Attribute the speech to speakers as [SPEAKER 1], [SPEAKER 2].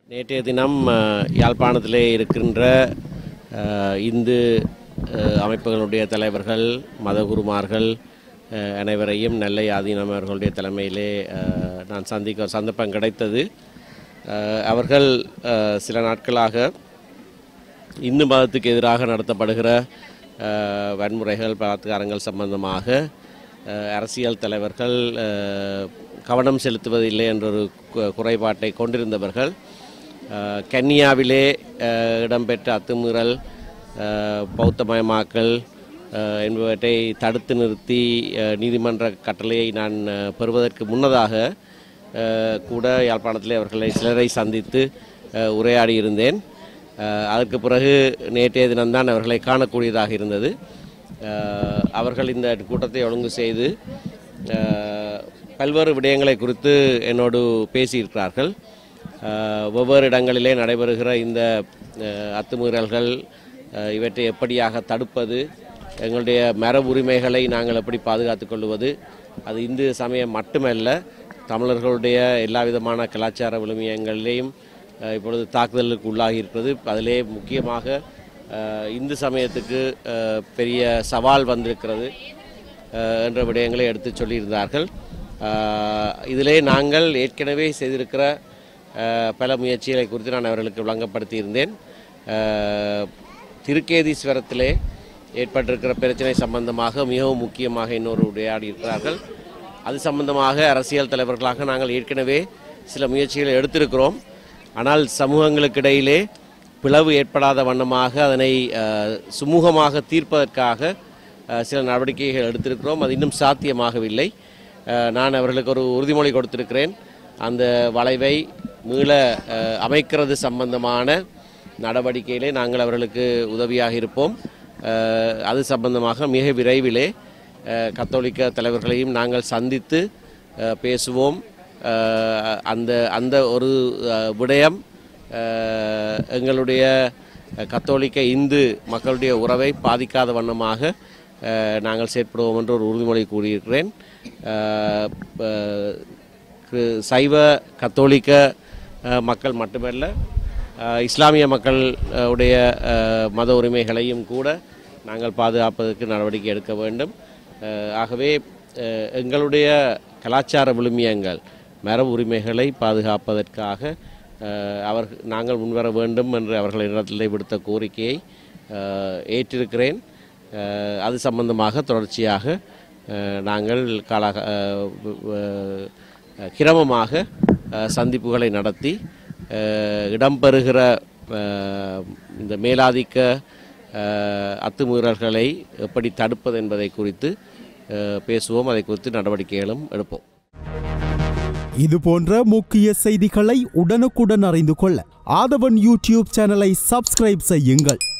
[SPEAKER 1] நேற்றைய தினம் அஹ், யாழ்ப்பாணத்திலே இருக்கின்ற அஹ், இந்து அஹ், அமைப்புகளுடைய தலைவர்கள் மதகுருமார்கள் அஹ், அனைவரையும் நெல்லை ஆதீனம் அவர்களுடைய தலைமையிலே அஹ், நான் சந்திக்க ஒரு சந்தர்ப்பம் கிடைத்தது அஹ், அவர்கள் அஹ், சில நாட்களாக இந்து மதத்துக்கு எதிராக நடத்தப்படுகிற அஹ், வன்முறைகள் பலாத்காரங்கள் சம்பந்தமாக அஹ், அரசியல் தலைவர்கள் அஹ், கவனம் செலுத்துவதில்லை என்ற ஒரு கு- குறைபாட்டை கொண்டிருந்தவர்கள் அஹ், கன்னியாவிலே அஹ், இடம்பெற்ற அத்துமீறல் அஹ், பௌத்தமயமாக்கல் அஹ், என்பவற்றை தடுத்து நிறுத்தி அஹ், நீதிமன்ற கட்டளையை நான் அஹ், பெறுவதற்கு முன்னதாக அஹ், கூட யாழ்ப்பாணத்திலே அவர்களை சிலரை சந்தித்து அஹ், உரையாடியிருந்தேன் அஹ், அதற்கு பிறகு நேற்றைய தினம்தான் அவர்களை காணக்கூடியதாக இருந்தது அஹ், அவர்கள் இந்த கூட்டத்தை ஒழுங்கு செய்து அஹ், பல்வேறு விடயங்களை குறித்து என்னோடு பேசியிருக்கிறார்கள் அஹ், வெவ்வேறு இடங்களிலே நடைபெறுகிற இந்த அஹ், அத்துமீறல்கள் அஹ், இவற்றை எப்படியாக தடுப்பது எங்களுடைய மரபு உரிமைகளை நாங்கள் எப்படி பாதுகாத்துக் கொள்வது அது இந்து சமயம் மட்டுமல்ல தமிழர்களுடைய எல்லா விதமான கலாச்சார விழுமியங்களிலேயும் அஹ், இப்பொழுது தாக்குதலுக்கு உள்ளாகி இருக்கிறது அதிலே முக்கியமாக அஹ், இந்து சமயத்துக்கு அஹ், பெரிய சவால் வந்திருக்கிறது அஹ், என்ற விடயங்களை எடுத்து சொல்லியிருந்தார்கள் அஹ், இதிலே நாங்கள் ஏற்கனவே செய்திருக்கிற அஹ், பல முயற்சிகளை குறித்து நான் அவர்களுக்கு விளங்கப்படுத்தியிருந்தேன் அஹ், திருக்கேதீஸ்வரத்திலே ஏற்பட்டிருக்கிற பிரச்சனை சம்பந்தமாக மிகவும் முக்கியமாக இன்னொரு உரையாடி இருக்கிறார்கள் அது சம்பந்தமாக அரசியல் தலைவர்களாக நாங்கள் ஏற்கனவே சில முயற்சிகளை எடுத்திருக்கிறோம் ஆனால் சமூகங்களுக்கு இடையிலே பிளவு ஏற்படாத வண்ணமாக அதனை அஹ், சுமூகமாக தீர்ப்பதற்காக அஹ், சில நடவடிக்கைகள் எடுத்திருக்கிறோம் அது இன்னும் சாத்தியமாகவில்லை அஹ், நான் அவர்களுக்கு ஒரு உறுதிமொழி கொடுத்திருக்கிறேன் அந்த வளைவை மீள அஹ், அமைக்கிறது சம்பந்தமான நடவடிக்கையிலே நாங்கள் அவர்களுக்கு உதவியாக இருப்போம் அஹ், அது சம்பந்தமாக மிக விரைவிலே அஹ், கத்தோலிக்க தலைவர்களையும் நாங்கள் சந்தித்து அஹ், பேசுவோம் அஹ், அந்த அந்த ஒரு அஹ், விடயம் அஹ், எங்களுடைய கத்தோலிக்க இந்து மக்களுடைய உறவை பாதிக்காத வண்ணமாக அஹ், நாங்கள் செயற்படுவோம் என்று ஒரு உறுதிமொழி கூறியிருக்கிறேன் அஹ், அஹ், கிரு- சைவ கத்தோலிக்க அஹ், மக்கள் மட்டுமல்ல அஹ், இஸ்லாமிய மக்கள் அஹ், உடைய அஹ், மத உரிமைகளையும் கூட நாங்கள் பாதுகாப்பதற்கு நடவடிக்கை எடுக்க வேண்டும் அஹ், ஆகவே அஹ், எங்களுடைய கலாச்சார விழுமியங்கள் மரபு உரிமைகளை பாதுகாப்பதற்காக அஹ், அவர் நாங்கள் முன்வர வேண்டும் என்று அவர்களிடத்தில் விடுத்த கோரிக்கையை அஹ், ஏற்றிருக்கிறேன் அஹ், அது சம்பந்தமாக தொடர்ச்சியாக அஹ், நாங்கள் கால கிரமமாக அஹ், சந்திப்புகளை நடத்தி அஹ், இடம்பெறுகிற அஹ், இந்த மேலாதிக்க அஹ், அத்துமீறல்களை எப்படி தடுப்பது என்பதை குறித்து அஹ், பேசுவோம் அதை குறித்து நடவடிக்கைகளும் எடுப்போம்
[SPEAKER 2] இது போன்ற முக்கிய செய்திகளை உடனுக்குடன் அறிந்து கொள்ள ஆதவன் யூடியூப் சேனலை சப்ஸ்கிரைப் செய்யுங்கள்